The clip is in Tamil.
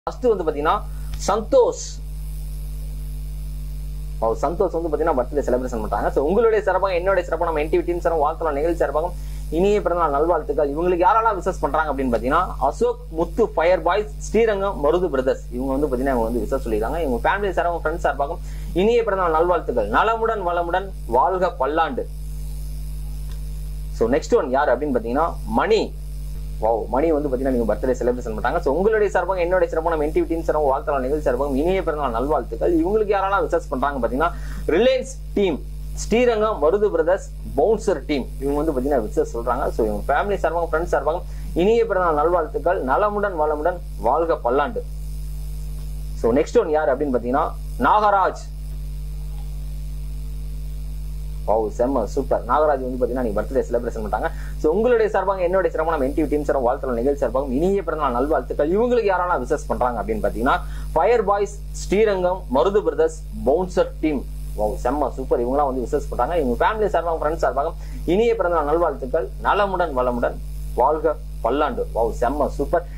ஃபர்ஸ்ட் வந்து பாத்தீங்கன்னா சந்தோஷ் ஓ, சந்தோஷ் வந்து பாத்தீங்கன்னா பர்த்டே செலிப்ரேஷன் பண்றாங்க சோ உங்களுடைய சிறப்பாக என்னுடைய சிறப்பாக நம்ம என்டிவி டீம் சார் வாழ்த்தலாம் நிகழ்ச்சி சிறப்பாக இனிய பிறந்தநாள் நல்வாழ்த்துக்கள் இவங்களுக்கு யாரெல்லாம் விசஸ் பண்றாங்க அப்படின்னு பாத்தீங்கன்னா Ashok Muthu fire boys Srirangam Marudhu brothers இவங்க வந்து பாத்தீங்கன்னா இவங்க வந்து விசஸ் சொல்லியிருக்காங்க இவங்க ஃபேமிலி சார்பாக ஃப்ரெண்ட்ஸ் சார்பாக இனிய பிறந்தநாள் நல்வாழ்த்துக்கள் நலமுடன் வளமுடன் வாழ்க பல்லாண்டு சோ நெக்ஸ்ட் ஒன் யார் அப்படின்னு பாத்தீங்கன்னா மணி வாவ் மணி வந்து பாத்தீங்கன்னா நீங்க பர்த்டே செலிப்ரேஷன் பண்றாங்க சோ உங்களுடைய சார்பாக என்னுடைய சிறப்பாக நம்ம என்டிவி டீம் சார்பாக வாழ்த்தலாம் நிகழ்ச்சி சார்பாக இனிய பிறந்தநாள் நல்வாழ்த்துக்கள் இவங்களுக்கு யாரெல்லாம் விசஸ் பண்றாங்க பாத்தீங்கன்னா Reliance team Srirangam Marudhu brothers bouncer team இவங்க வந்து பாத்தீங்கன்னா விசஸ் சொல்றாங்க சோ இவங்க ஃபேமிலி சார்பாக ஃப்ரெண்ட்ஸ் சார்பாக இனிய பிறந்தநாள் நல்வாழ்த்துக்கள் நலமுடன் வளமுடன் வாழ்க பல்லாண்டு சோ நெக்ஸ்ட் ஒன் யார் அப்படின்னு பாத்தீங்கன்னா நாகராஜ் ஓ செம்ம சூப்பர் நாகராஜ் வந்து பாத்தீங்கன்னா நீங்க பர்த்டே செலிப்ரேஷன் பண்றாங்க சோ உங்களுடைய சார்பாக என்னுடைய சிறப்பாக நம்ம என்டிவி டீம் சார் வாழ்த்தல நிகழ்ச்சி சார்பாக இனிய பிறந்தநாள் நல்வாழ்த்துக்கள் இவங்களுக்கு யாரெல்லாம் விசஸ் பண்றாங்க அப்படின்னு பாத்தீங்கன்னா fire boys Srirangam Marudhu brothers bouncer team ஓ செம்ம சூப்பர் இவங்கலாம் வந்து விசஸ் பண்றாங்க இவங்க ஃபேமிலி சார்பாக ஃப்ரெண்ட்ஸ் சார்பாக இனிய பிறந்தநாள் நல்வாழ்த்துக்கள் நலமுடன் வளமுடன் வாழ்க பல்லாண்டு வாவ் செம்ம சூப்பர்